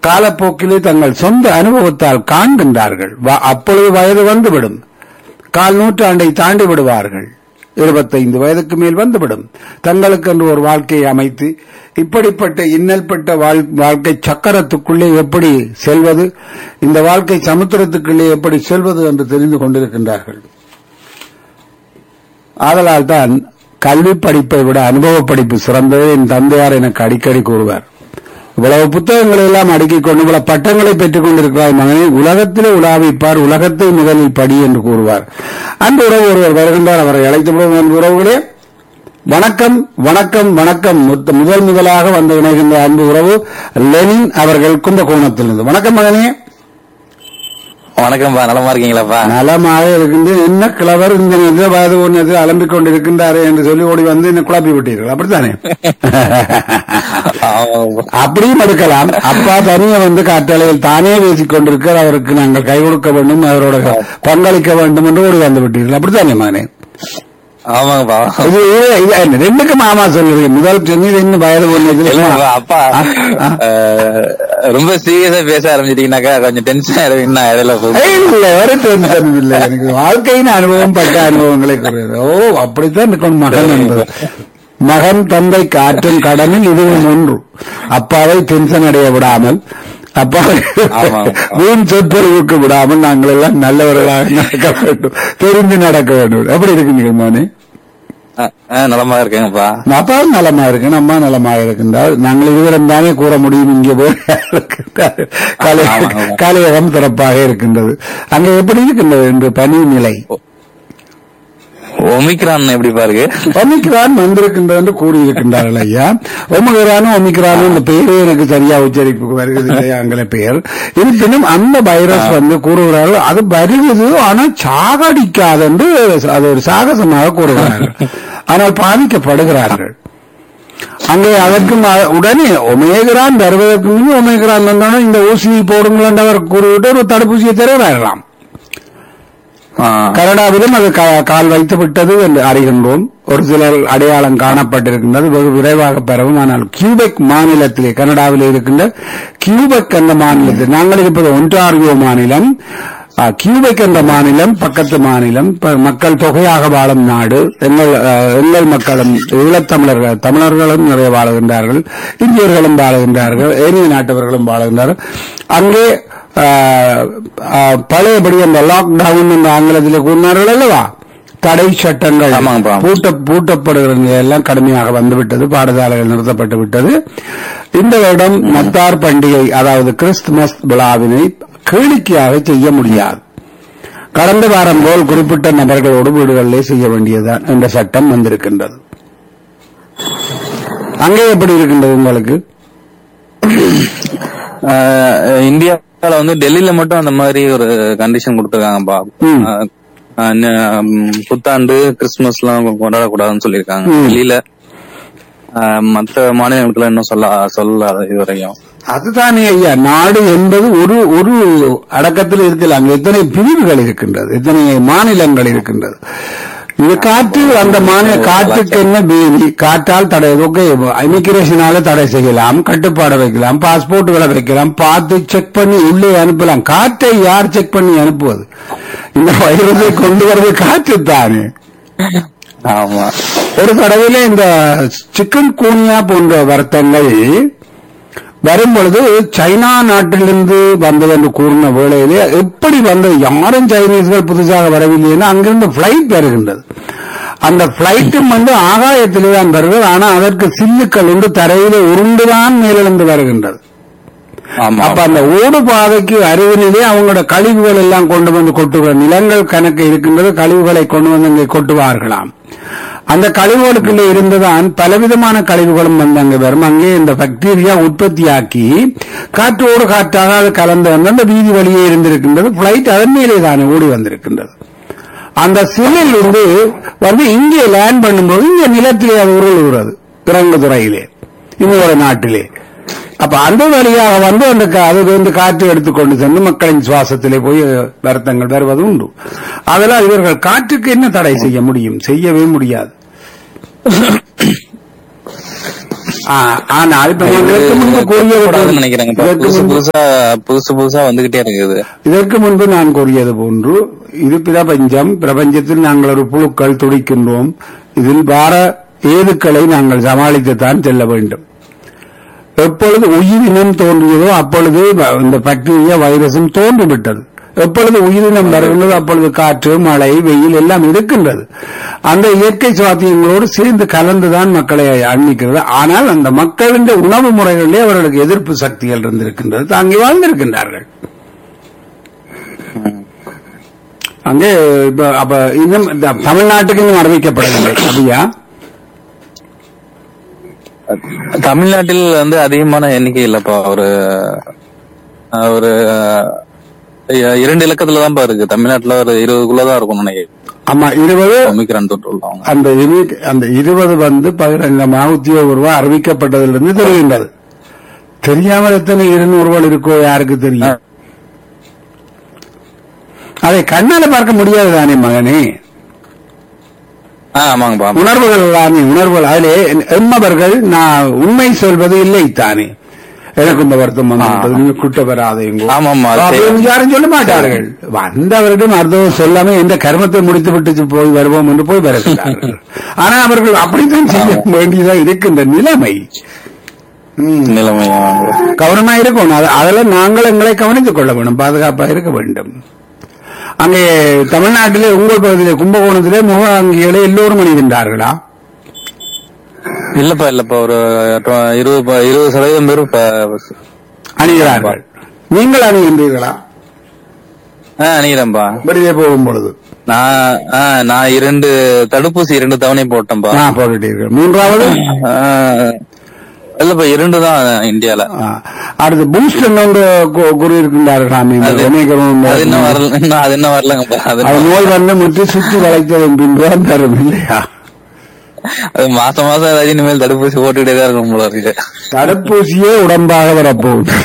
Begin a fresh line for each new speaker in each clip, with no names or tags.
காலப்போக்கிலே தங்கள் சொந்த அனுபவத்தால் காண்கின்றார்கள் வ- அப்பொழுது வயது வந்துவிடும் கால் நூற்றாண்டை தாண்டி விடுவார்கள் இருபத்தைந்து வயதுக்கு மேல் வந்துவிடும் தங்களுக்கென்று ஒரு வாழ்க்கையை அமைத்து இப்படிப்பட்ட இன்னல்பட்ட வாழ்- வாழ்க்கை சக்கரத்துக்குள்ளே எப்படி செல்வது இந்த வாழ்க்கை சமுத்திரத்துக்குள்ளே எப்படி செல்வது என்று தெரிந்து கொண்டிருக்கின்றார்கள் ஆதலால் தான் கல்வி படிப்பை விட அனுபவ படிப்பு சிறந்தது என் தந்தையார் எனக்கு அடிக்கடி கூறுவார் இவ்வளவு புத்தகங்களை எல்லாம் அடுக்கிக் கொண்டு இவ்வளவு பட்டங்களை பெற்றுக் கொண்டிருக்கிறார் மகனே உலகத்திலே உலாவிப்பார் உலகத்தை முதலில் படி என்று கூறுவார் அன்று உறவு ஒருவர் வருகின்றார் அவரை அழைத்து விடுவோம் அன்பு உறவுகளே வணக்கம் வணக்கம் வணக்கம் முத்த- முதல் முதலாக வந்து இணைகின்ற அன்பு உறவு லெனின் அவர்கள் கும்பகோணத்திலிருந்து வணக்கம் மகனே
வணக்கம்ப்பா நலமா இருக்கீங்களாப்பா
நலமாக இருக்கின்ற என்ன கிழவர் இந்த நேரத்தில் வயது ஒரு நேரத்தில் அலம்பிக் கொண்டிருக்கின்றாரே என்று சொல்லி ஓடி வந்து என்ன குழப்பி விட்டீர்கள் அப்படித்தானே
ஆமாப்பா.
அப்படியும் எடுக்கலாம் அப்பா தனியா வந்து காற்றலையில் தானே பேசிக் கொண்டிருக்கிறார் அவருக்கு நாங்கள் கை கொடுக்க வேண்டும் அவரோட பங்களிக்க வேண்டும் என்று ஓடி வந்து விட்டீர்கள் அப்படித்தானே மகனே
ஆமாங்கப்பா
இது இது- இது என்ன, ரெண்டுக்கும் மாமா சொல்லுவீங்க முதல் சொன்னது இன்னும் வயது ஒன்று
இல்லப்பா, அப்பா அஹ், ரொம்ப சீரியஸா பேச ஆரம்பிச்சிட்டீங்கன்னாக்கா கொஞ்சம் டென்ஷன் ஆயிடும் இன்னும் இடையில போய்.
இல்ல ஒரு டென்ஷன் இல்லை எனக்கு வாழ்க்கையின் அனுபவம் பட்ட அனுபவங்களை கூறுகிறது ஓ அப்படித்தான் இருக்கணும் மகன் என்பது மகன் தந்தைக்கு ஆற்றும் கடனில் இதுவும் ஒன்று அப்பாவை டென்ஷன் அடைய விடாமல் அப்பாவை
ஆமா.
வீண் சொற்பொழிவுக்கு விடாமல் நாங்கள் எல்லாம் நல்லவர்களாக நடக்க வேண்டும் தெரிந்து நடக்க வேண்டும் எப்படி இருக்குங்க மோனே
அஹ், அஹ், நலமா இருக்கேங்கப்பா
அப்பாவும் நலமா இருக்கு அம்மா நலமாக இருக்கின்றார் நாங்கள் இருவரும் தானே கூற முடியும் இங்கே போய் இருக்கின்றார். கலை-
ஆமா, ஆமா.
கலையகம் சிறப்பாக இருக்கின்றது அங்க எப்படி இருக்கின்றது என்று பனி நிலை
ஒமிக்ரான் எப்படி பாருங்க
ஒமிக்ரான் வந்திருக்கின்றது என்று கூறியிருக்கின்றார்கள் ஐயா ஒமிக்ரானும் ஒமிக்ரானும் இந்த பெயரே எனக்கு சரியா உச்சரிப்புக்கு வருகிறது இல்லையா ஆங்கில பெயர் இருப்பினும் அந்த வைரஸ் வந்து கூறுகிறார்கள் அது வருகிறது ஆனால் சாகடிக்காது என்று அது ஒரு சாகசமாக கூறுகிறார்கள் ஆனால் பாதிக்கப்படுகிறார்கள் அங்கே அதற்கு ம- உடனே ஒமேகிரான் வருவதற்கு முன்பு ஒமேகிரான் வந்தாலும் இந்த ஊசியை போடுங்கள் என்று அவர் கூறிவிட்டு ஒரு தடுப்பூசியை தருகிறார்களாம்
ஆஹ்,
கனடாவிலும் அது கா- கால் வைத்து விட்டது என்று அறிகின்றோம் ஒரு சிலர் அடையாளம் காணப்பட்டிருக்கின்றது வெகு விரைவாக பரவும் ஆனால் கியூபெக் மாநிலத்திலே கனடாவிலே இருக்கின்ற கியூபெக் என்ற மாநிலத்தில் நாங்கள் இருப்பது ஒன்டாரியோ மாநிலம் ஆ, கியூபெக் என்ற மாநிலம் பக்கத்து மாநிலம் ப- மக்கள் தொகையாக வாழும் நாடு எங்கள் ஆ, எங்கள் மக்களும் ஈழத்தமிழர்கள் தமிழர்களும் நிறைய வாழுகின்றார்கள் இந்தியர்களும் வாழுகின்றார்கள் ஏனைய நாட்டவர்களும் வாழுகின்றார்கள் அங்கே ஆ, ஆ, பழையபடி அந்த லாக்டவுன் என்ற ஆங்கிலத்தில் கூறினார்கள் அல்லவா தடை சட்டங்கள்
ஆமாங்கப்பா.
பூட்ட பூட்டப்படுகிற நிலை எல்லாம் கடுமையாக வந்துவிட்டது பாடசாலைகள் நிறுத்தப்பட்டு விட்டது இந்த வருடம் நத்தார் பண்டிகை அதாவது கிறிஸ்துமஸ் விழாவினை கேளிக்கையாக செய்ய முடியாது கடந்த வாரம் போல் குறிப்பிட்ட நபர்களோடு வீடுகளிலே செய்ய வேண்டியதுதான் என்ற சட்டம் வந்திருக்கின்றது அங்கே எப்படி இருக்கின்றது உங்களுக்கு
அஹ், இந்தியாவுல வந்து டெல்லியில மட்டும் அந்த மாதிரி ஒரு கண்டிஷன் கொடுத்துருக்காங்கப்பா
ம்.
அஹ், அஹ், ந- ம், புத்தாண்டு கிறிஸ்துமஸ் எல்லாம் கொண்டாடக்கூடாதுன்னு சொல்லியிருக்காங்க
ம்.
டெல்லியில அஹ், மத்த மாநிலங்களுக்குள்ள இன்னும் சொல்ல சொல்லாத இதுவரையும்
அதுதானே ஐயா நாடு என்பது ஒரு ஒரு அடக்கத்தில் இருக்கலாம் அங்கு எத்தனை பிரிவுகள் இருக்கின்றது எத்தனை மாநிலங்கள் இருக்கின்றது இது காற்று அந்த மாநில காற்றுக்கு என்ன பேதி காற்றால் தடை ஓகே இமிகிரேஷனால தடை செய்யலாம் கட்டுப்பாடு வைக்கலாம் பாஸ்போர்ட்டுகளை வைக்கலாம் பார்த்து செக் பண்ணி உள்ளே அனுப்பலாம் காற்றை யார் செக் பண்ணி அனுப்புவது இந்த வைரஸை கொண்டு வருவது காற்று தானே
ஆமா
ஒரு தடவையில இந்த சிக்கன் கூனியா போன்ற வருத்தங்கள் வரும் பொழுது சைனா நாட்டிலிருந்து வந்தது என்று கூறின வேளையிலே எப்படி வந்தது யாரும் சைனீஸ்கள் புதுசாக வரவில்லைன்னா அங்கிருந்து பிளைட் வருகின்றது அந்த பிளைட்டும் வந்து ஆகாயத்திலே தான் வருகிறது ஆனால் அதற்கு சில்லுக்கள் உண்டு தரையிலே உருண்டுதான் மேலிருந்து வருகின்றது
ஆமா
அப்ப அந்த ஓடு பாதைக்கு அருகிலே அவங்களோட கழிவுகள் எல்லாம் கொண்டு வந்து கொட்டுகிற நிலங்கள் கணக்கு இருக்கின்றது கழிவுகளை கொண்டு வந்து அங்கே கொட்டுவார்களாம் அந்த கழிவுகளுக்குள்ளே இருந்துதான் பலவிதமான கழிவுகளும் வந்து அங்கே வரும் அங்கே இந்த பாக்டீரியா உற்பத்தியாக்கி காற்றோடு காற்றாக அது கலந்து வந்து அந்த வீதி வழியே இருந்திருக்கின்றது பிளைட் அதன் மேலே தானே ஓடி வந்திருக்கின்றது அந்த சில்லில் இருந்து வந்து இங்கே லேண்ட் பண்ணும்போது இங்க நிலத்திலே அது உருளுகிறது இறங்கு துறையிலே இன்னொரு நாட்டிலே அப்ப அந்த வழியாக வந்து அந்த கா- அது வந்து காற்று எடுத்துக்கொண்டு சென்று மக்களின் சுவாசத்திலே போய் வருத்தங்கள் வருவது உண்டு அதெல்லாம் இவர்கள் காற்றுக்கு என்ன தடை செய்ய முடியும் செய்யவே முடியாது ஆ, ஆனால் இப்ப நான் இதற்கு முன்பு கூறியது
கூடாதுன்னு நினைக்கிறேங்க இப்ப
இதற்கு
புதுசு
முன்பு-
புதுசா புதுசு புதுசா வந்துகிட்டே இருக்குது
இதற்கு முன்பு நான் கூறியது போன்று இது பிரபஞ்சம் பிரபஞ்சத்தில் நாங்கள் ஒரு புழுக்கள் துடிக்கின்றோம் இதில் வார ஏதுக்களை நாங்கள் சமாளித்துத்தான் செல்ல வேண்டும் எப்பொழுது உயிரினம் தோன்றியதோ அப்பொழுது வ- இந்த பாக்டீரியா வைரஸும் தோன்றிவிட்டது எப்பொழுது உயிரினம் வருகின்றது அப்பொழுது காற்று மழை வெயில் எல்லாம் இருக்கின்றது அந்த இயற்கை சுவாத்தியங்களோடு சேர்ந்து கலந்துதான் மக்களை அண்மிக்கிறது ஆனால் அந்த மக்களின் உணவு முறைகளிலே அவர்களுக்கு எதிர்ப்பு சக்திகள் இருந்திருக்கின்றது தாங்கி வாழ்ந்திருக்கின்றார்கள் அங்கே இப்ப அப்ப இன்னும் இந்த தமிழ்நாட்டுக்கு இன்னும் அறிவிக்கப்படவில்லை அப்படியா
தமிழ்நாட்டில் வந்து அதிகமான எண்ணிக்கை இல்லப்பா ஒரு அஹ், ஒரு அஹ், இரண்டு இலக்கத்துல தான் இருக்கு தமிழ்நாட்டுல ஒரு இருபதுக்குள்ளதான் இருக்கும் நினைக்கிறேன்
ஆமா இருபது
ஒமிக்ரான் தொற்று உள்ளவங்க
அந்த இரு- அந்த இருபது வந்து பகிரங்கமாக உத்தியோகபூர்வ அறிவிக்கப்பட்டதிலிருந்து தெரிகின்றது தெரியாமல் எத்தனை இருநூறுவா இருக்கோ யாருக்கு தெரியும் அதை கண்ணால பார்க்க முடியாது தானே மகனே
ஆ, ஆமாங்கப்பா
உணர்வுகள் தானே உணர்வுகள் அதிலே எம்மவர்கள் நான் உண்மை சொல்வது இல்லை தானே எனக்கு இந்த வருத்தம் வந்து நீங்க குட்ட வராதேங்கோ
ஆமா, ஆமா, அது
அப்படின்னு யாரும் சொல்ல மாட்டார்கள் வந்தவரிடம் அர்த்தம் சொல்லாம எந்த கர்மத்தை முடித்து விட்டு போய் வருவோம் என்று போய் வருகிறார்கள் ஆனா அவர்கள் அப்படித்தான் செய்ய வேண்டியதா இருக்கின்ற நிலைமை ம்.
நிலைமை ஆமாங்க.
கவனமா இருக்கணும் அது- அதெல்லாம் நாங்கள் எங்களை கவனித்துக் கொள்ள வேண்டும் பாதுகாப்பா இருக்க வேண்டும் அங்கே தமிழ்நாட்டிலே உங்கள் பகுதியிலே கும்பகோணத்திலே முகாங்கிகளை எல்லோரும் அணிகின்றார்களா
இல்லப்பா இல்லப்பா ஒரு டு- இருபது ப- இருபது சதவீதம் பேரும் இப்ப-
அணிகிறார்கள் நீங்கள் அணிகின்றீர்களா
ஆ, அணிகிறேன்ப்பா
வெளியே போகும் பொழுது
நான் ஆ, நான் இரண்டு தடுப்பூசி இரண்டு தவணை போட்டேன்ப்பா
ஆ, போட்டுட்டீர்கள் மூன்றாவது
ஆ, இல்லப்பா இரண்டு தான் இந்தியால
ஆ, அடுத்து பூஸ்டர் ஒன்று கு- கூறியிருக்கின்றார்களாம்
அது-
இணைக்கிறோம்
அது இன்னும் வரல இன்னும் அது இன்னும் வரலங்கப்பா அது
அது நோய் வந்து முற்றி சுற்றி வளைத்ததன் பின்புதான் தரும் இல்லையா
அது மாசம் மாசம் ஏதாச்சும் இனிமேல் தடுப்பூசி போட்டுக்கிட்டே தான் இருக்கும் போல இருக்கு
தடுப்பூசியே உடம்பாக வரப்போகுது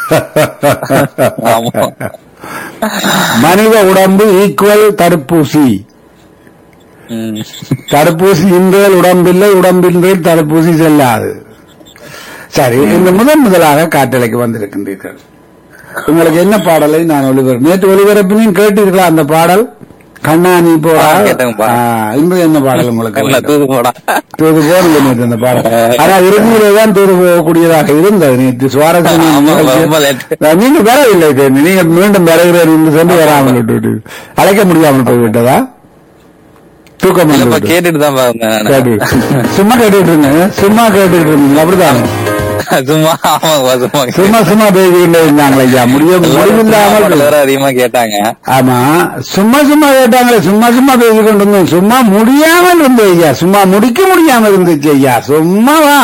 ஆமா
மனித உடம்பு ஈக்குவல் தடுப்பூசி
ம்.
தடுப்பூசி இன்றேல் உடம்பில்லை உடம்பின்றேல் தடுப்பூசி செல்லாது சரி இந்த முதன் முதலாக காட்டலைக்கு வந்திருக்கின்றீர்கள் உங்களுக்கு என்ன பாடலை நான் ஒளிபரப்பு நேற்று ஒளிபரப்பினையும் கேட்டீர்களா அந்த பாடல் கண்ணாணி போடா
ஆ, கேட்டேங்கப்பா.
ஆ, இன்று என்ன பாடல் உங்களுக்கு
கண்ணுல
வேண்டும்?
தூது போடா
தூது போறது நேற்று அந்த பாடல் ஆனா இறுதியிலே தான் தூது போகக்கூடியதாக இருந்தது நேற்று சுவாரஸ்யமான
ஆமா,
நிகழ்ச்சி.
ரொம்ப late.
நான் நீங்க வரவில்லை தேனி. நீங்க மீண்டும் வருகிறேன் என்று சொல்லி வராமல் விட்டு அழைக்க முடியாமல் போய்விட்டதா தூக்கம் வந்து
இல்லப்பா
விட்டது.
கேட்டுட்டு தான் பாருங்க
கேட்டு சும்மா கேட்டுட்டு இருந்தேன் சும்மா கேட்டுட்டு இருந்தீங்க அப்படிதான்
சும்மா ஆமாப்பா சும்மா
சும்மா சும்மா பேசிக்கிட்டே இருந்தாங்களே ஐயா முடிய முடிவில்லாமல்
வேற அதிகமா கேட்டாங்க
ஆமா சும்மா சும்மா கேட்டாங்களே சும்மா சும்மா பேசிக்கொண்டு இருந்தோம் சும்மா முடியாமல் இருந்து ஐயா சும்மா முடிக்க முடியாமல் இருந்துச்சு ஐயா சும்மாவா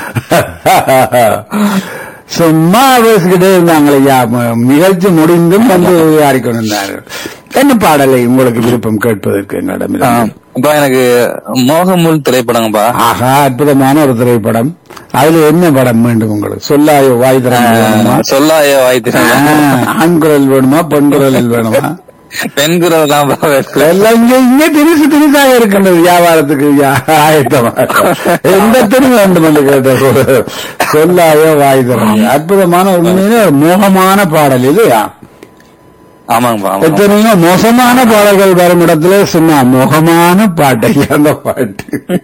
சும்மா பேசிக்கிட்டே இருந்தாங்களே ஐயா ம- நிகழ்ச்சி முடிந்தும் வந்து ஆடிக்கொண்டு இருந்தார்கள் என்ன பாடலை உங்களுக்கு விருப்பம் கேட்பதற்கு என்னிடம்
ஆ, அப்பா எனக்கு மோகமுல் திரைப்படங்கப்பா
ஆஹா அற்புதமான ஒரு திரைப்படம் அதுல என்ன படம் வேண்டும் உங்களுக்கு சொல்லாயோ வாய் திறந்து வேணுமா
சொல்லாய வாய் திறன்
ஆ, ஆண் குரல் வேணுமா பெண் குரலில் வேணுமா
பெண் குரல் தான்
எல்லாம் இங்க இங்க திரிசு திரிசாக இருக்கின்றது வியாபாரத்துக்கு யா- ஆயத்தமா எந்த திரு வேண்டும் என்று கேட்ட சொல்லாயோ வாய் திறந்து அற்புதமான உண்மையிலே ஒரு மோகமான பாடல் இல்லையா
ஆமாங்கப்பா ஆமாங்க.
எத்தனையோ மோசமான பாடல்கள் வரும் இடத்துல சும்மா மோகமான பாட்டை அந்த பாட்டு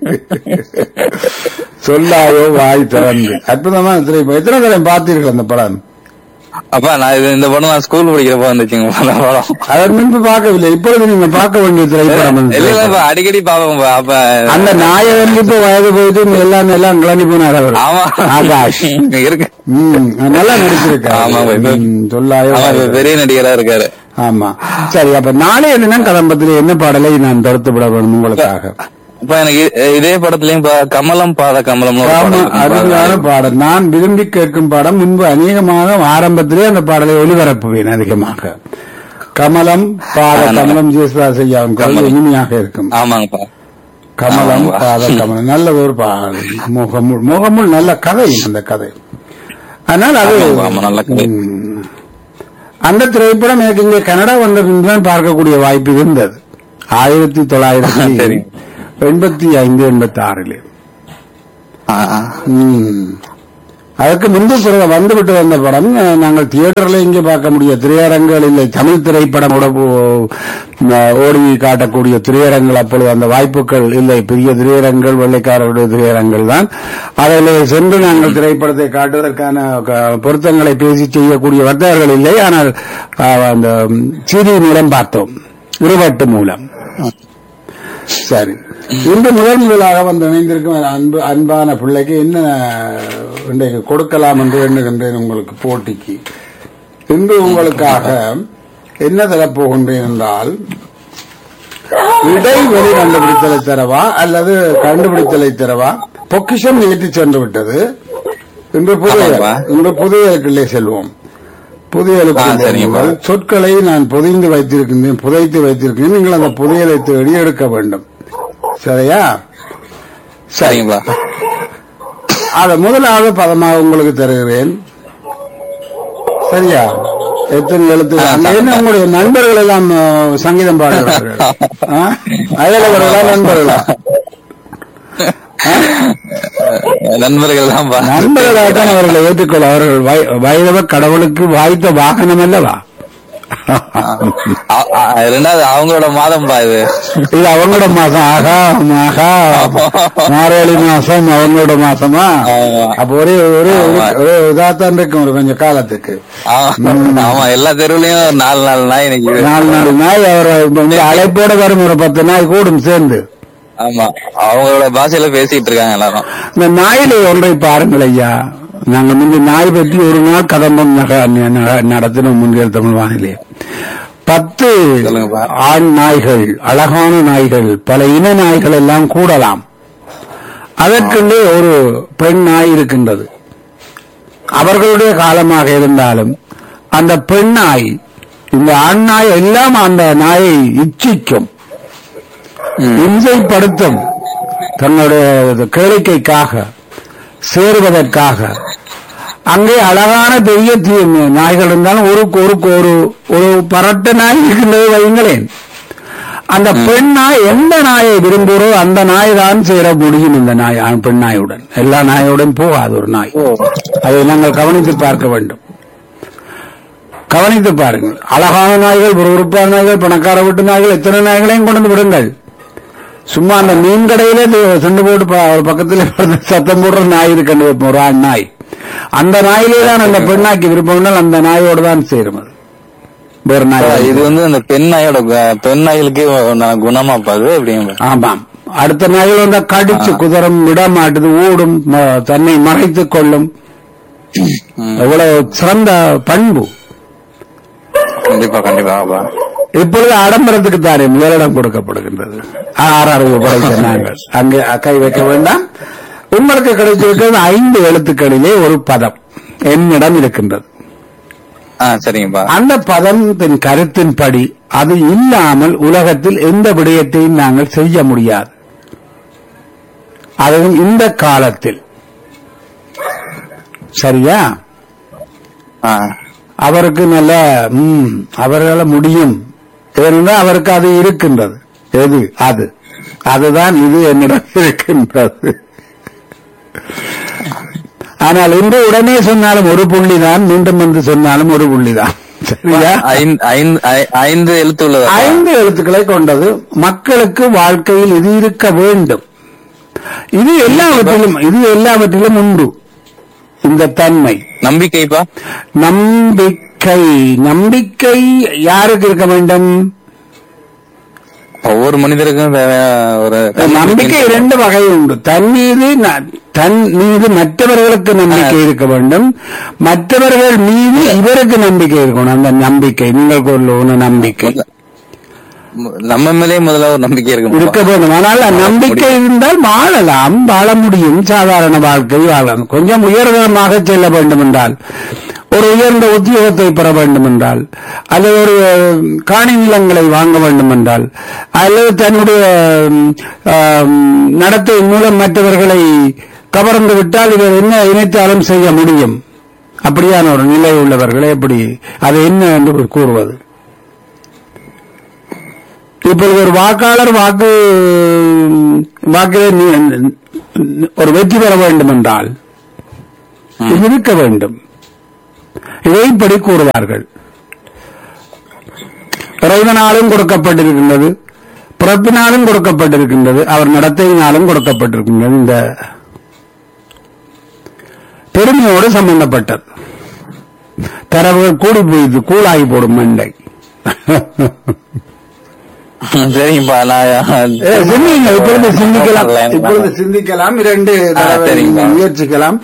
சொல்லாயோ வாய் திறந்து அற்புதமான திரைப்படம் எத்தனை தடவை பார்த்தீர்கள் அந்த படம்
அப்பா நான் இது இந்த படம் நான் ஸ்கூல் படிக்கிறப்ப வந்துச்சுங்க அந்த படம்
அதன் முன்பு பார்க்கவில்லை இப்பொழுது நீங்க பார்க்க வேண்டிய திரைப்படம் அந்த
இல்ல
திரைப்படம்.
இல்லப்பா அடிக்கடி பாப்போம்ப்பா அப்ப
அந்த நாயகனுக்கு இப்ப வயது போயிட்டு இங்க எல்லாம் எல்லாம் கிளம்பி போனார் அவர்
ஆமா
ஆகாஷ்
இருக்கு
ம், நல்லா நடிச்சிருக்காரு
ஆமா, இப்ப-
ம், சொல்லாயோ
ஆமா
வாய்
இப்ப
திறந்து.
பெரிய நடிகரா இருக்காரு
ஆமா சரி அப்ப நாளைய தினம் கதம்பத்தில் என்ன பாடலை நான் தடுத்து விட வேணும் உங்களுக்காக
இப்ப எனக்கு இ- இதே படத்துலயும் இப்ப கமலம் பாத கமலம்னு ஒரு படம்
ஆமா,
இருக்குங்க.
அருமையான பாடல் நான் விரும்பி கேட்கும் பாடம் முன்பு அநேகமாக ஆரம்பத்திலே அந்த பாடலை ஒளிபரப்புவேன் அதிகமாக கமலம் பாத கமலம் ஜேசுதாஸ் ஐயாவின் குரல்
கமலம்.
இனிமையாக இருக்கும்
ஆமாங்கப்பா
கமலம்
ஆமா.
பாத கமலம் நல்ல ஒரு பாடல் முகமுள் முகமுள் நல்ல கதை அந்த கதை அதனால் அது
ஆமா, ஆமா, நல்ல கதை.
ம். அந்த திரைப்படம் எனக்கு இங்கே கனடா வந்த பின்புதான் பார்க்கக்கூடிய வாய்ப்பு இருந்தது ஆயிரத்தி தொள்ளாயிரத்தி
சரி.
எண்பத்தி ஐந்து எண்பத்தி ஆறிலே
ஆ, ஆ.
ம். அதற்கு முன்பு பிறகு வந்துவிட்டு வந்த படம் அஹ், நாங்கள் தியேட்டர்ல இங்கே பார்க்க முடியும் திரையரங்குகள் இல்லை தமிழ் திரைப்படம் கூட போ- அஹ், ஓடி காட்டக்கூடிய திரையரங்குகள் அப்பொழுது அந்த வாய்ப்புகள் இல்லை பெரிய திரையரங்குகள் வெள்ளைக்காரருடைய திரையரங்குகள் தான் அதில் சென்று நாங்கள் திரைப்படத்தை காட்டுவதற்கான க- பொருத்தங்களை பேசி செய்யக்கூடிய வர்த்தகர்கள் இல்லை ஆனால் அஹ், அந்த சீடி மூலம் பார்த்தோம் இருவட்டு மூலம் சரி இன்று முதல் முதலாக வந்து இணைந்திருக்கும் அன்பு அன்பான பிள்ளைக்கு என்ன இன்றைக்கு கொடுக்கலாம் என்று எண்ணுகின்றேன் உங்களுக்கு போட்டிக்கு இன்று உங்களுக்காக என்ன தரப்போகின்றேன் என்றால் இடைவெளி கண்டுபிடித்தலை தரவா அல்லது கண்டுபிடித்தலை தரவா பொக்கிஷம் ஏற்றி சென்று விட்டது இன்று புதிய
ஆமாப்பா.
இன்று புதியலுக்குள்ளே செல்வோம் புதையலுக்கு
ஆ, சரிங்கப்பா.
போகும்போது சொற்களை நான் புதைந்து வைத்திருக்கின்றேன் புதைத்து வைத்திருக்கிறேன் நீங்கள் அந்த புதையலை தேடி எடுக்க வேண்டும் சரியா
சரிங்கப்பா
அத முதலாவது பதமாக உங்களுக்கு தருகிறேன் சரியா எத்தனை எழுத்து
ஆ,
அங்க என்ன உங்களுடைய நண்பர்கள் எல்லாம் ஆ, சங்கீதம் பாடுகிறார்கள் ஆ? அயலவர்களா நண்பர்களா
நண்பர்கள் தான் பா
நண்பர்களாகத்தான் அவர்களை ஏற்றுக்கொள்ள அவர்கள் வய- வைரவ கடவுளுக்கு வாய்த்த வாகனம் அல்லவா
அ- அ- ரெண்டாவது அவங்களோட மாதம் பா இது
இது அவங்களோட மாசம் ஆகா ஆகா மார்கழி மாசம் அவங்களோட மாசமா
ஆமா.
அப்ப ஒரே ஒரே
ஆமா.
ஒரே இதாத்தான் இருக்கும் ஒரு கொஞ்சம் காலத்துக்கு
ஆமா ஆமா, எல்லா தெருவுலயும் நாலு நாலு நாய் நிக்குது
நாலு நாலு நாய் அவர் வந்து அழைப்போட வரும் ஒரு பத்து நாய் கூடும் சேர்ந்து
ஆமா அவங்களோட பாஷையில பேசிட்டு இருக்காங்க எல்லாரும்
இந்த நாயிலே ஒன்றை பாருங்கள் ஐயா நாங்க முந்தி நாய் பற்றி ஒரு நாள் கதம்பம் நக- ந- நடத்தினோம் முன்னில் தமிழ் வானிலை பத்து
சொல்லுங்கப்பா.
ஆண் நாய்கள் அழகான நாய்கள் பல இன நாய்கள் எல்லாம் கூடலாம் அதற்குள்ளே ஒரு பெண் நாய் இருக்கின்றது அவர்களுடைய காலமாக இருந்தாலும் அந்த பெண் நாய் இந்த ஆண் நாய் எல்லாம் அந்த நாயை இச்சிக்கும்
ம்.
இம்சைப்படுத்தும் தன்னுடைய கேளிக்கைக்காக சேருவதற்காக அங்கே அழகான பெரிய தீ- நாய்கள் இருந்தாலும் ஒரு ஒரு ஒரு ஒரு பரட்ட நாய் இருக்கின்றது வைங்களேன் அந்த பெண் நாய் எந்த நாயை விரும்புகிறோ அந்த நாய் தான் சேர முடியும் இந்த நாய் ஆண் பெண் நாயுடன் எல்லா நாயுடன் போகாது ஒரு நாய் அதை நாங்கள் கவனித்து பார்க்க வேண்டும் கவனித்து பாருங்கள் அழகான நாய்கள் விறுவிறுப்பான நாய்கள் பணக்கார வீட்டு நாய்கள் எத்தனை நாய்களையும் கொண்டு வந்து விடுங்கள் சும்மா அந்த மீன் கடையில இது செண்டு போட்டு ப- ஒரு பக்கத்துல இருந்து சத்தம் போடுற நாய் இருக்கு ஒரு ஆண் நாய் அந்த நாயிலே தான் அந்த பெண்ணாக்கி விருப்பம்னால் அந்த நாயோடு தான் சேரும் அது வேறு நாய்
இது வந்து அந்த பெண் நாயோட கு- பெண் நாய்களுக்கே நான் குணமா பாது அப்படிங்க
ஆமாம் அடுத்த நாய்கள் வந்தா கடிச்சு குதிரம் விட மாட்டுது ஓடும் ம- தன்னை மறைத்துக் கொள்ளும் எவ்வளவு சிறந்த பண்பு
கண்டிப்பா கண்டிப்பா
இப்பொழுது ஆடம்பரத்துக்கு தானே முதலிடம் கொடுக்கப்படுகின்றது ஆறு அறிவு படைத்த நாங்கள் அங்கே கை வைக்க வேண்டாம் உங்களுக்கு கிடைத்திருக்கிறது ஐந்து எழுத்துக்களிலே ஒரு பதம் என்னிடம் இருக்கின்றது
ஆ சரிங்கப்பா
அந்த பதத்தின் கருத்தின்படி அது இல்லாமல் உலகத்தில் எந்த விடயத்தையும் நாங்கள் செய்ய முடியாது அதுவும் இந்த காலத்தில் சரியா
ஆ
அவருக்கு நல்ல ம், அவரால் முடியும் ஏனென்றால் அவருக்கு அது இருக்கின்றது எது அது அதுதான் இது என்னிடம் இருக்கின்றது ஆனால் இன்று உடனே சொன்னாலும் ஒரு புள்ளி தான் மீண்டும் வந்து சொன்னாலும் ஒரு புள்ளி தான் சரியா
ஐந்து ஐந்து ஐ- ஐந்து எழுத்து உள்ளதா
ஐந்து எழுத்துக்களை கொண்டது மக்களுக்கு வாழ்க்கையில் இது இருக்க வேண்டும் இது எல்லாவற்றிலும் இது எல்லாவற்றிலும் உண்டு இந்த தன்மை
நம்பிக்கைப்பா
நம்பிக்கை நம்பிக்கை யாருக்கு இருக்க வேண்டும்
ஒவ்வொரு மனிதருக்கும் தேவை ஒரு
நம்பிக்கை இரண்டு வகை உண்டு தன் மீது ந- தன் மீது மற்றவர்களுக்கு நம்பிக்கை இருக்க வேண்டும் மற்றவர்கள் மீது இவருக்கு நம்பிக்கை இருக்கணும் அந்த நம்பிக்கை நீங்கள் கொள்ளும் நம்பிக்கை
நம்ம மேலே முதல்ல ஒரு நம்பிக்கை
இருக்க
இருக்கும்
வேண்டும் ஆனால் நம்பிக்கை இருந்தால் வாழலாம் வாழ முடியும் சாதாரண வாழ்க்கை வாழலாம் கொஞ்சம் உயர்தரமாக செல்ல வேண்டும் என்றால் ஒரு உயர்ந்த உத்தியோகத்தை பெற வேண்டும் என்றால் அல்லது ஒரு அஹ், காணி நிலங்களை வாங்க வேண்டும் என்றால் அல்லது தன்னுடைய ம், ஆம், நடத்தை மூலம் மற்றவர்களை கவர்ந்து விட்டால் இவர் என்ன நினைத்தாலும் செய்ய முடியும் அப்படியான ஒரு நிலை உள்ளவர்களை எப்படி அது என்ன என்று கூறுவது இப்பொழுது ஒரு வாக்காளர் வாக்கு வாக்கு ஒரு வெற்றி பெற வேண்டும் என்றால் இது இருக்க வேண்டும் இதை இப்படி கூறுவார்கள் இறைவனாலும் கொடுக்கப்பட்டிருக்கின்றது பிறப்பினாலும் கொடுக்கப்பட்டிருக்கின்றது அவர் நடத்தையினாலும் கொடுக்கப்பட்டிருக்கின்றது இந்த பெருமையோடு சம்பந்தப்பட்டது தரவுகள் கூடி போயிது கூழாகி போடும் மண்டை
சரிங்கப்பா நான்
ஏ, சிந்திங்க இப்பொழுது சிந்திக்கலாம்
எனக்கு
இப்பொழுது சிந்திக்கலாம் இரண்டு
ஆ,
தடவை
சரிங்க.
நீங்கள் முயற்சிக்கலாம்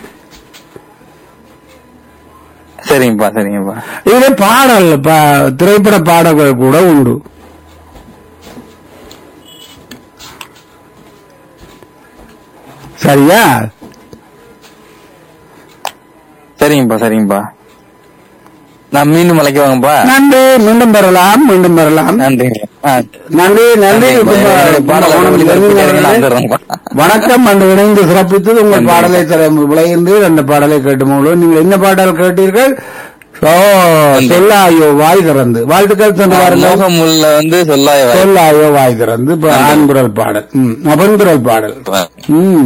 சரிங்கப்பா சரிங்கப்பா
இதுல பாடல் ப- திரைப்பட பாடல்கள் கூட உண்டு சரியா
சரிங்கப்பா சரிங்கப்பா நான் மீண்டும் அழைக்க வாங்கப்பா
நன்றி மீண்டும் பெறலாம் மீண்டும் பெறலாம்
நன்றிங்க ஆ,
நன்றி நன்றி
நன்றிங்கப்பா. என்னுடைய பாடலை
வணக்கம்.
ஒளிபரப்புகிறீர்கள், நான் தர்றேன்ப்பா.
வணக்கம் அந்த இணைந்து சிறப்பித்தது உங்கள்
நன்றி.
பாடலை தர விளைந்து அந்த பாடலை கேட்டு மூலம் நீங்கள் என்ன பாடல் கேட்டீர்கள் ஓ சொல்லாயோ வாய் திறந்து வாழ்த்துக்கள் சென்று வாருங்கள்
மோகம் உள்ள வந்து சொல்லாய
சொல்லாயோ வாய் திறந்து இப்ப ஆண்குரல் பாடல் ம், பெண்குரல் பாடல் ம்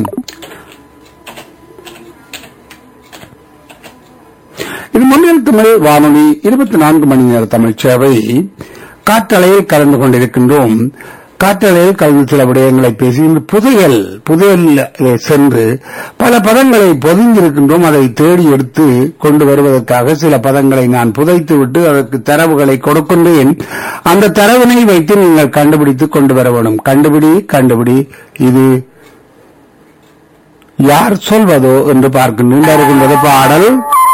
இது முன்னில் தமிழ் வானொலி இருபத்தி நான்கு மணி நேர தமிழ் சேவை காற்றலையில் கலந்து கொண்டிருக்கின்றோம் காற்றலையில் கலந்து சில விடயங்களை பேசி இந்த புதையல் புதையல் சென்று பல பதங்களை பொதிந்திருக்கின்றோம் அதை தேடி எடுத்து கொண்டு வருவதற்காக சில பதங்களை நான் புதைத்து விட்டு அதற்கு தரவுகளை கொடுக்கின்றேன் அந்த தரவினை வைத்து நீங்கள் கண்டுபிடித்து கொண்டு வர வேண்டும் கண்டுபிடி கண்டுபிடி இது யார் சொல்வதோ என்று பார்க்கின்றேன் இருக்கின்றது பாடல்